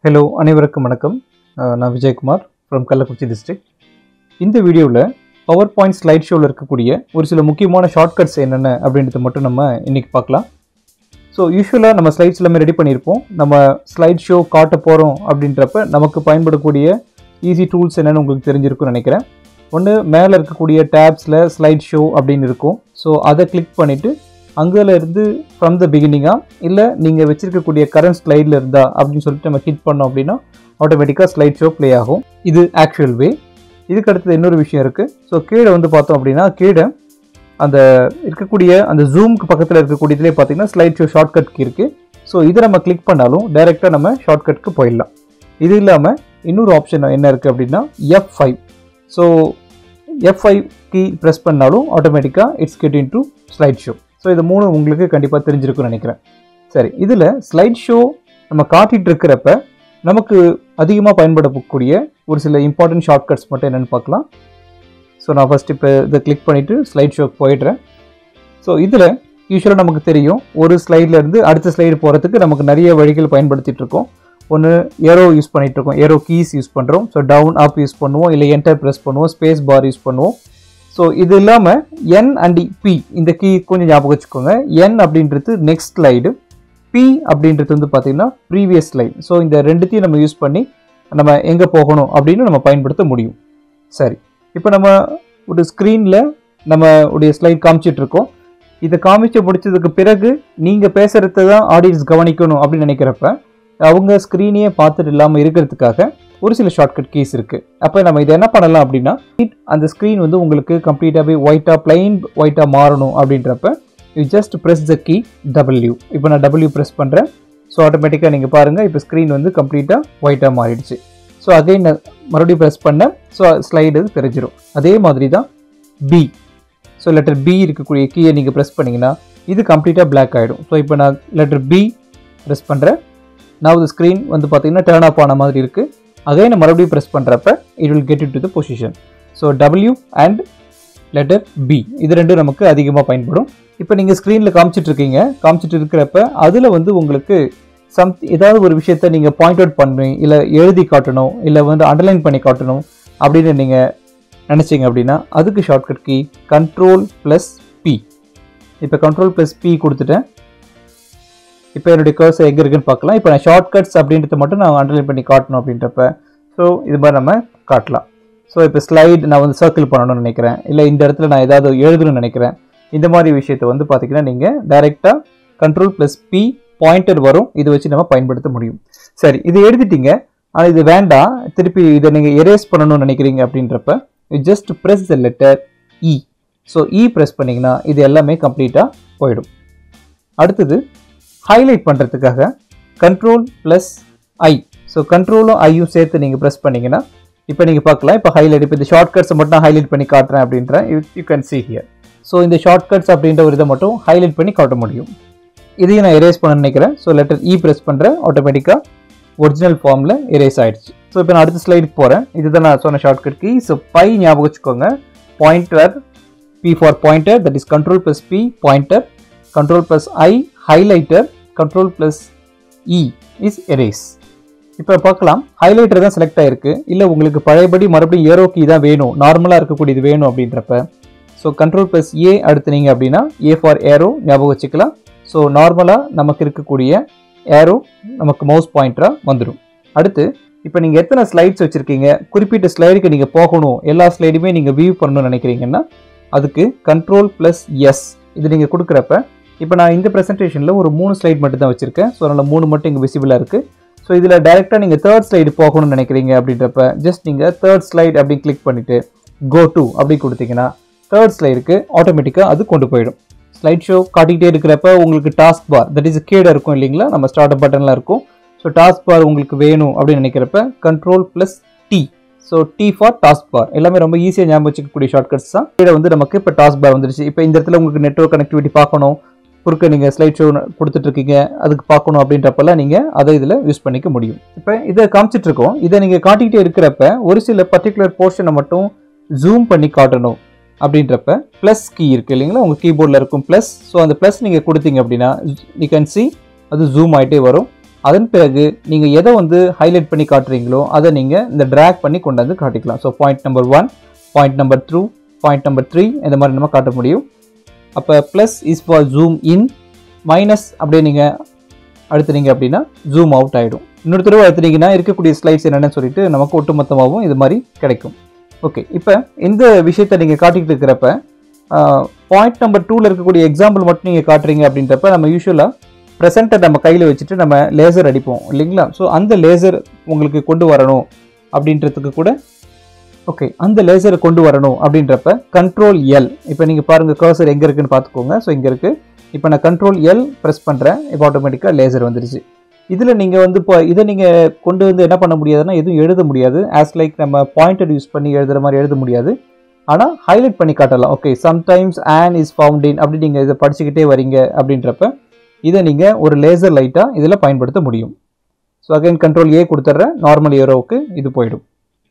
hello அனைவருக்கும் வணக்கம் அஹ் நான் விஜயகுமார் ஃப்ரம் கள்ளக்குறிச்சி டிஸ்ட்ரிக்ட் இந்த வீடியோவில் பவர் பாயிண்ட் ஸ்லைட் ஷோவில் இருக்கக்கூடிய ஒரு சில முக்கியமான ஷார்ட்கட்ஸ் என்னென்ன அப்படின்றத மட்டும் நம்ம இன்றைக்கி பார்க்கலாம் ஸோ யூஸ்வலாக நம்ம ஸ்லைட்ஸ் எல்லாமே ரெடி பண்ணியிருப்போம் நம்ம ஸ்லைட் ஷோ காட்ட போகிறோம் அப்படின்றப்ப நமக்கு பயன்படக்கூடிய ஈஸி டூல்ஸ் என்னென்னு உங்களுக்கு தெரிஞ்சிருக்கும்னு நினைக்கிறேன் ஒன்று மேலே இருக்கக்கூடிய டேப்ஸில் ஸ்லைட் ஷோ அப்படின்னு இருக்கும் ஸோ அதை கிளிக் பண்ணிவிட்டு அங்கேல இருந்து ஃப்ரம் த பிகினிங்கா இல்லை நீங்கள் வச்சிருக்கக்கூடிய கரண்ட் ஸ்லைடில் இருந்தா அப்படின்னு சொல்லிட்டு நம்ம ஹிட் பண்ணோம் அப்படின்னா ஆட்டோமேட்டிக்காக ஸ்லைட் ஷோ ப்ளே ஆகும் இது ஆக்சுவல் வே இதுக்கு அடுத்தது இன்னொரு விஷயம் இருக்குது ஸோ கீழே வந்து பார்த்தோம் அப்படின்னா கீழே அந்த இருக்கக்கூடிய அந்த ஜூமுக்கு பக்கத்தில் இருக்கக்கூடிய இதுலேயே பார்த்தீங்கன்னா ஸ்லைட் ஷோ ஷார்ட்கட் இருக்குது ஸோ இதை நம்ம கிளிக் பண்ணாலும் டைரெக்டாக நம்ம ஷார்ட்கட்க்கு போயிடலாம் இது இல்லாமல் இன்னொரு ஆப்ஷன் என்ன இருக்குது அப்படின்னா F five so F five key press பண்ணாலும் ஆட்டோமேட்டிக்காக it's get in to slide show so இது மூணு உங்களுக்கு கண்டிப்பாக தெரிஞ்சிருக்கும்னு நினைக்கிறேன் சரி இதில் ஸ்லைட் ஷோ நம்ம காட்டிகிட்டு இருக்கிறப்ப நமக்கு அதிகமாக பயன்படக்கூடிய ஒரு சில இம்பார்ட்டன்ட் ஷார்ட்கட்ஸ் மட்டும் என்னென்னு பார்க்கலாம் ஸோ நான் ஃபஸ்ட் இப்போ இதை கிளிக் பண்ணிவிட்டு ஸ்லைட் ஷோக்கு போயிடுறேன் ஸோ இதில் யூஸ்வலாக நமக்கு தெரியும் ஒரு ஸ்லைடில் இருந்து அடுத்த ஸ்லைடு போகிறதுக்கு நமக்கு நிறைய வழிகள் பயன்படுத்திட்டு இருக்கோம் ஒன்று ஏரோ யூஸ் பண்ணிட்டு இருக்கோம் ஏரோ கீஸ் யூஸ் பண்ணுறோம் ஸோ டவுன் அப் யூஸ் பண்ணுவோம் இல்லை என்டர் ப்ரெஸ் பண்ணுவோம் ஸ்பேஸ் பார் யூஸ் பண்ணுவோம் ஸோ இது இல்லாமல் என் அண்ட் பி இந்த கீ கொஞ்சம் ஞாபகம் வச்சுக்கோங்க என் அப்படின்றது நெக்ஸ்ட் ஸ்லைடு பி அப்படின்றது வந்து பார்த்தீங்கன்னா ப்ரீவியஸ் ஸ்லைட் ஸோ இந்த ரெண்டுத்தையும் நம்ம யூஸ் பண்ணி நம்ம எங்கே போகணும் அப்படின்னு நம்ம பயன்படுத்த முடியும் சரி இப்போ நம்ம ஒரு ஸ்க்ரீனில் நம்ம உடைய ஸ்லைட் காமிச்சிட்டு இருக்கோம் இதை காமிச்சு முடிச்சதுக்கு பிறகு நீங்கள் பேசுகிறத தான் ஆடியன்ஸ் கவனிக்கணும் அப்படின்னு நினைக்கிறப்ப அவங்க ஸ்க்ரீனையே பார்த்துட்டு இல்லாமல் இருக்கிறதுக்காக ஒரு சில ஷார்ட்கட் கீஸ் இருக்குது அப்போ நம்ம இதை என்ன பண்ணலாம் அப்படின்னா அந்த ஸ்க்ரீன் வந்து உங்களுக்கு கம்ப்ளீட்டாகவே ஒயிட்டாக பிளைன் ஒயிட்டாக மாறணும் அப்படின்றப்ப you just press the key W இப்போ நான் டபிள்யூ ப்ரெஸ் பண்ணுறேன் ஸோ ஆட்டோமேட்டிக்காக நீங்கள் பாருங்கள் இப்போ ஸ்க்ரீன் வந்து கம்ப்ளீட்டாக ஒயிட்டாக மாறிடுச்சு ஸோ அகைன் மறுபடியும் ப்ரெஸ் பண்ணேன் ஸோ ஸ்லைடு தெரிஞ்சிடும் அதே மாதிரி தான் பி ஸோ லெட்டர் பி இருக்கக்கூடிய கீயை நீங்கள் ப்ரெஸ் பண்ணிங்கன்னா இது கம்ப்ளீட்டாக பிளாக் ஆகிடும் ஸோ இப்போ நான் லெட்டர் பி ப்ரெஸ் பண்ணுறேன் நான் இந்த ஸ்க்ரீன் வந்து பார்த்தீங்கன்னா டேர்ன் ஆஃப் ஆன மாதிரி இருக்குது அகைன் மறுபடியும் ப்ரெஸ் பண்ணுறப்ப it will get it to the position so W and letter B இது ரெண்டும் நமக்கு அதிகமாக பயன்படும் இப்போ நீங்கள் ஸ்க்ரீனில் காமிச்சிட்டு இருக்கீங்க காமிச்சிட்டு இருக்கிறப்ப அதில் வந்து உங்களுக்கு சம் ஏதாவது ஒரு விஷயத்த நீங்கள் பாயிண்ட் அவுட் பண்ணணும் இல்லை எழுதி காட்டணும் இல்லை வந்து அண்டர்லைன் பண்ணி காட்டணும் அப்படின்னு நீங்கள் நினச்சிங்க அப்படின்னா அதுக்கு shortcut key control plus P இப்போ கண்ட்ரோல் ப்ளஸ் பி கொடுத்துட்டேன் இப்போ என்னுடைய கர்சர் எங்கே இருக்குன்னு பார்க்கலாம் இப்போ நான் ஷார்ட்கட்ஸ் அப்படின்றத மட்டும் நான் அண்டர்லைன் பண்ணி காட்டணும் அப்படின்றப்ப ஸோ இது மாதிரி நம்ம காட்டலாம் ஸோ இப்போ ஸ்லைடு நான் வந்து சர்க்கிள் பண்ணணும்னு நினைக்கிறேன் இல்லை இந்த இடத்துல நான் ஏதாவது எழுதணும்னு நினைக்கிறேன் இந்த மாதிரி விஷயத்தை வந்து பார்த்தீங்கன்னா நீங்கள் டைரெக்டாக கண்ட்ரோல் ப்ளஸ் பி பாயிண்டர் வரும் இதை வச்சு நம்ம பயன்படுத்த முடியும் சரி இது எழுதிட்டீங்க ஆனால் இது வேண்டாம் திருப்பி இதை நீங்கள் எரேஸ் பண்ணணும்னு நினைக்கிறீங்க அப்படின்றப்ப just press the letter E so E press பண்ணிங்கன்னா இது எல்லாமே கம்ப்ளீட்டாக போயிடும் அடுத்தது ஹைலைட் பண்ணுறதுக்காக கண்ட்ரோல் ப்ளஸ் ஐ ஸோ கண்ட்ரோலும் ஐயும் சேர்த்து நீங்கள் ப்ரெஸ் பண்ணிங்கன்னா இப்போ நீங்கள் பார்க்கலாம் இப்போ ஹைலைட் இப்போ இந்த ஷார்ட்கட்ஸை மட்டும் நான் ஹைலைட் பண்ணி காட்டுறேன் அப்படின்ற you can see here so இந்த ஷார்ட்கட்ஸ் அப்படின்ற ஒரு இதை மட்டும் ஹைலைட் பண்ணி காட்ட முடியும் இதையும் நான் எரேஸ் பண்ண நினைக்கிறேன் ஸோ லெட்டர் இ ப்ரெஸ் பண்ணுறேன் ஆட்டோமேட்டிக்காக ஒரிஜினல் ஃபார்மில் எரேஸ் ஆயிடுச்சு ஸோ இப்போ நான் அடுத்த ஸ்லைடுக்கு போகிறேன் இதுதான் நான் சொன்ன ஷார்ட்கட் கீ ஸோ பை ஞாபகம் வச்சுக்கோங்க pointer P for pointer that is control plus P pointer control plus I highlighter control plus E is erase இப்போ பார்க்கலாம் ஹைலைட்டர் தான் செலக்ட் ஆயிருக்கு இல்லை உங்களுக்கு பழையபடி மறுபடியும் ஏரோ கீ தான் வேணும் நார்மலாக இருக்கக்கூடியது வேணும் அப்படின்றப்ப ஸோ கண்ட்ரோல் ப்ளஸ் ஏ அடுத்துனீங்க அப்படின்னா ஏ ஃபார் ஏரோ ஞாபகம் வச்சுக்கலாம் ஸோ நார்மலாக நமக்கு இருக்கக்கூடிய ஏரோ நமக்கு மவுஸ் பாயிண்டராக வந்துடும் அடுத்து இப்போ நீங்கள் எத்தனை ஸ்லைட்ஸ் வச்சுருக்கீங்க குறிப்பிட்ட ஸ்லைடுக்கு நீங்கள் போகணும் எல்லா ஸ்லைடுமே நீங்கள் வியூ பண்ணணும்னு நினைக்கிறீங்கன்னா அதுக்கு கண்ட்ரோல் ப்ளஸ் எஸ் இது நீங்கள் கொடுக்குறப்ப இப்போ நான் இந்த ப்ரெசன்டேஷனில் ஒரு மூணு ஸ்லைட் மட்டும் தான் வச்சுருக்கேன் ஸோ அதனால் மூணு மட்டும் இங்கே விசிபிளாக இருக்குது ஸோ இதில் டேரெக்டாக நீங்கள் தேர்ட் ஸ்லைடு போகணும்னு நினைக்கிறீங்க அப்படின்றப்ப ஜஸ்ட் நீங்கள் தேர்ட் ஸ்லைட் அப்படி கிளிக் பண்ணிவிட்டு கோ டு அப்படி கொடுத்தீங்கன்னா தேர்ட் ஸ்லைடுக்கு ஆட்டோமேட்டிக்காக அது கொண்டு போயிடும் ஸ்லைட் ஷோ காட்டிக்கிட்டே இருக்கிறப்ப உங்களுக்கு டாஸ்க் பார் தட் இஸ் கீழே இருக்கும் இல்லைங்களா நம்ம ஸ்டார்ட் பட்டனில் இருக்கும் ஸோ டாஸ்க் பார் உங்களுக்கு வேணும் அப்படின்னு நினைக்கிறப்ப control plus T so T for task bar எல்லாமே ரொம்ப ஈஸியாக ஞாபகம் வச்சுக்கக்கூடிய ஷார்ட்கட்ஸ் தான் கீழே வந்து நமக்கு இப்போ டாஸ்க் பார் வந்துருச்சு இப்போ இந்த இடத்துல உங்களுக்கு நெட்ஒர்க் கனெக்டிவிட்டி பார்க்கணும் குறுக்க நீங்கள் ஸ்லைட் ஷோ கொடுத்துட்ருக்கீங்க அதுக்கு பார்க்கணும் அப்படின்றப்பெல்லாம் நீங்கள் அதை இதில் யூஸ் பண்ணிக்க முடியும் இப்போ இதை காமிச்சிட்ருக்கோம் இதை நீங்கள் காட்டிக்கிட்டே இருக்கிறப்ப ஒரு சில பர்டிகுலர் போர்ஷனை மட்டும் ஜூம் பண்ணி காட்டணும் அப்படின்றப்ப ப்ளஸ் கீ இருக்குது இல்லைங்களா உங்கள் கீபோர்டில் இருக்கும் ப்ளஸ் ஸோ அந்த ப்ளஸ் நீங்கள் கொடுத்தீங்க அப்படின்னா யூ கேன் சி அது ஜூம் ஆகிட்டே வரும் அதன் பிறகு நீங்கள் எதை வந்து ஹைலைட் பண்ணி காட்டுறீங்களோ அதை நீங்கள் இந்த ட்ராக் பண்ணி கொண்டு வந்து காட்டிக்கலாம் so point number one point number two point number three இந்த மாதிரி நம்ம காட்ட முடியும் அப்போ plus is for zoom in minus அப்படியே நீங்கள் அழுத்துனீங்க அப்படின்னா ஜூம் அவுட் ஆகிடும் இன்னொரு தடவை அழுத்துனீங்கன்னா இருக்கக்கூடிய ஸ்லைட்ஸ் என்னென்னு சொல்லிட்டு நமக்கு ஒட்டுமொத்தமாகவும் இது மாதிரி கிடைக்கும் ஓகே இப்போ இந்த விஷயத்தை நீங்கள் காட்டிக்கிட்டு இருக்கிறப்ப பாயிண்ட் நம்பர் டூவில் இருக்கக்கூடிய எக்ஸாம்பிள் மட்டும் நீங்கள் காட்டுறீங்க அப்படின்றப்ப நம்ம யூஸ்வலாக ப்ரெசென்ட்டை நம்ம கையில் வச்சுட்டு நம்ம லேசர் அடிப்போம் இல்லைங்களா ஸோ அந்த லேசர் உங்களுக்கு கொண்டு வரணும் அப்படின்றதுக்கு கூட ஓகே அந்த லேசரை கொண்டு வரணும் அப்படின்றப்ப கண்ட்ரோல் எல் இப்போ நீங்கள் பாருங்கள் கர்சர் எங்கே இருக்குன்னு பார்த்துக்கோங்க ஸோ இங்கே இருக்குது இப்போ நான் கண்ட்ரோல் எல் ப்ரெஸ் பண்ணுறேன் இப்போ ஆட்டோமேட்டிக்காக லேசர் வந்துருச்சு இதில் நீங்கள் வந்து இப்போ இதை நீங்கள் கொண்டு வந்து என்ன பண்ண முடியாதுன்னா எதுவும் எழுத முடியாது ஆஸ் லைக் நம்ம பாயிண்டர் யூஸ் பண்ணி எழுதுகிற மாதிரி எழுத முடியாது ஆனால் ஹைலைட் பண்ணி காட்டலாம் okay sometimes on is found in அப்படி நீங்கள் இதை படிச்சுக்கிட்டே வரீங்க அப்படின்றப்ப இதை நீங்கள் ஒரு லேசர் லைட்டாக இதில் பயன்படுத்த முடியும் ஸோ அகைன் கண்ட்ரோல் ஏ கொடுத்துட்றேன் நார்மல் ஏரோவுக்கு இது போயிடும்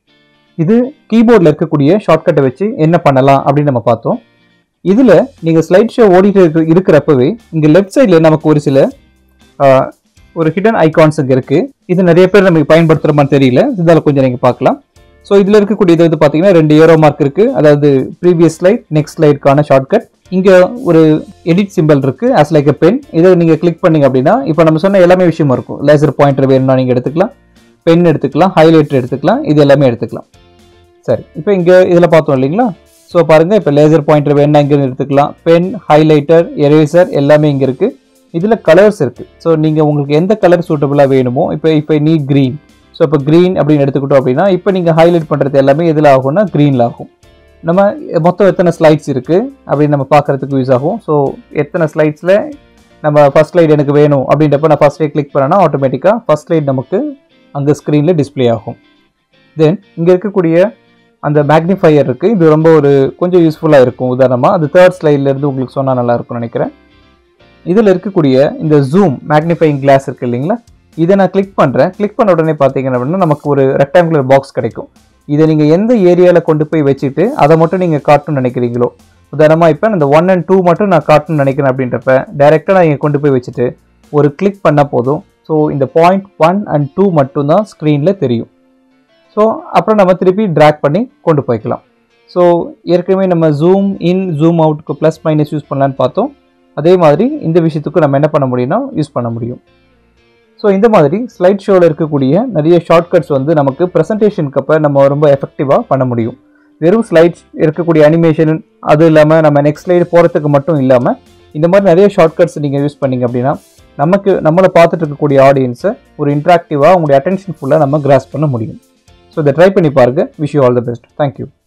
இது கீபோர்டில் இருக்கக்கூடிய ஷார்ட்கட்டை வச்சு என்ன பண்ணலாம் அப்படின்னு நம்ம பார்த்தோம் இதில் நீங்கள் ஸ்லைட் ஷோ ஓடிட்டு இருக்க இருக்கிறப்பவே இங்கே லெஃப்ட் சைடில் நமக்கு ஒரு சில ஆஹ், ஒரு ஹிடன் ஐகான்ஸ் இங்கே இருக்குது இது நிறைய பேர் நமக்கு பயன்படுத்துகிற மாதிரி தெரியல இதால் கொஞ்சம் நீங்கள் பார்க்கலாம் ஸோ இதில் இருக்கக்கூடிய இது வந்து பார்த்தீங்கன்னா ரெண்டு ஏரோ மார்க் இருக்குது அதாவது ப்ரீவியஸ் ஸ்லைட் நெக்ஸ்ட் ஸ்லைடுக்கான ஷார்ட்கட் இங்கே ஒரு எடிட் சிம்பிள் இருக்குது ஆஸ் லைக் எ பென் இதை நீங்கள் கிளிக் பண்ணீங்க அப்படின்னா இப்போ நம்ம சொன்ன எல்லாமே விஷயமா இருக்கும் லேசர் பாயிண்டர் வேணும்னா நீங்கள் எடுத்துக்கலாம் பென் எடுத்துக்கலாம் ஹைலைட்டர் எடுத்துக்கலாம் இது எல்லாமே எடுத்துக்கலாம் சரி இப்போ இங்கே இதில் பார்த்தோம் இல்லைங்களா ஸோ பாருங்கள் இப்போ லேசர் பாயிண்டர் வேணும்னா இங்கே எடுத்துக்கலாம் பென் ஹைலைட்டர் எரேசர் எல்லாமே இங்கே இருக்குது இதில் கலர்ஸ் இருக்குது ஸோ நீங்கள் உங்களுக்கு எந்த கலர் சூட்டபுளாக வேணுமோ இப்போ இப்போ நீ க்ரீன் ஸோ இப்போ க்ரீன் அப்படின்னு எடுத்துக்கிட்டோம் அப்படின்னா இப்போ நீங்கள் ஹைலைட் பண்ணுறது எல்லாமே எதில் ஆகும்னா க்ரீனில் ஆகும் நம்ம மொத்தம் எத்தனை ஸ்லைட்ஸ் இருக்குது அப்படின்னு நம்ம பார்க்குறதுக்கு யூஸ் ஆகும் ஸோ எத்தனை ஸ்லைட்ஸில் நம்ம ஃபஸ்ட் ஸ்லைட் எனக்கு வேணும் அப்படின்றப்ப நான் ஃபஸ்ட்டே கிளிக் பண்ணேன்னா ஆட்டோமேட்டிக்காக ஃபஸ்ட் ஸ்லைட் நமக்கு அங்கே ஸ்க்ரீனில் டிஸ்ப்ளே ஆகும் தென் இங்கே இருக்கக்கூடிய அந்த மேக்னிஃபையர் இருக்குது இது ரொம்ப ஒரு கொஞ்சம் யூஸ்ஃபுல்லாக இருக்கும் உதாரணமாக அது தேர்ட் ஸ்லைட்லேருந்து உங்களுக்கு சொன்னால் நல்லா இருக்கும்னு நினைக்கிறேன் இதில் இருக்கக்கூடிய இந்த ஜூம் மேக்னிஃபைங் கிளாஸ் இருக்குது இல்லைங்களா இதை நான் கிளிக் பண்ணுறேன் கிளிக் பண்ண உடனே பார்த்தீங்க அப்படின்னா நமக்கு ஒரு ரெக்டாங்குலர் பாக்ஸ் கிடைக்கும் இதை நீங்கள் எந்த ஏரியாவில் கொண்டு போய் வச்சுட்டு அதை மட்டும் நீங்கள் காட்டணும்னு நினைக்கிறீங்களோ உதாரணமாக இப்போ இந்த ஒன் அண்ட் டூ மட்டும் நான் காட்டணும்னு நினைக்கிறேன் அப்படின்றப்ப டைரெக்டாக நான் இங்கே கொண்டு போய் வச்சுட்டு ஒரு கிளிக் பண்ணால் போதும் ஸோ இந்த பாயிண்ட் ஒன் அண்ட் டூ மட்டும்தான் ஸ்க்ரீனில் தெரியும் ஸோ அப்புறம் நம்ம திருப்பி ட்ராக் பண்ணி கொண்டு போய்க்கலாம் ஸோ ஏற்கனவே நம்ம ஜூம் இன் ஜூம் அவுட்டுக்கு ப்ளஸ் மைனஸ் யூஸ் பண்ணலான்னு பார்த்தோம் அதே மாதிரி இந்த விஷயத்துக்கு நம்ம என்ன பண்ண முடியும்னா யூஸ் பண்ண முடியும் ஸோ இந்த மாதிரி ஸ்லைட் ஷோவில் இருக்கக்கூடிய நிறைய ஷார்ட்கட்ஸ் வந்து நமக்கு ப்ரெசன்டேஷனுக்கு அப்போ நம்ம ரொம்ப எஃபெக்டிவாக பண்ண முடியும் வெறும் ஸ்லைட்ஸ் இருக்கக்கூடிய அனிமேஷன் அது இல்லாமல் நம்ம நெக்ஸ்ட் ஸ்லைடு போகிறதுக்கு மட்டும் இல்லாமல் இந்த மாதிரி நிறைய ஷார்ட்கட்ஸ் நீங்கள் யூஸ் பண்ணீங்க அப்படின்னா நமக்கு நம்மளை பார்த்துட்டு இருக்கக்கூடிய ஆடியன்ஸை ஒரு இன்ட்ராக்டிவாக உங்களுடைய அட்டென்ஷன் ஃபுல்லாக நம்ம கிராஸ் பண்ண முடியும் ஸோ இதை ட்ரை பண்ணி பாருங்கள் wish you all the best thank you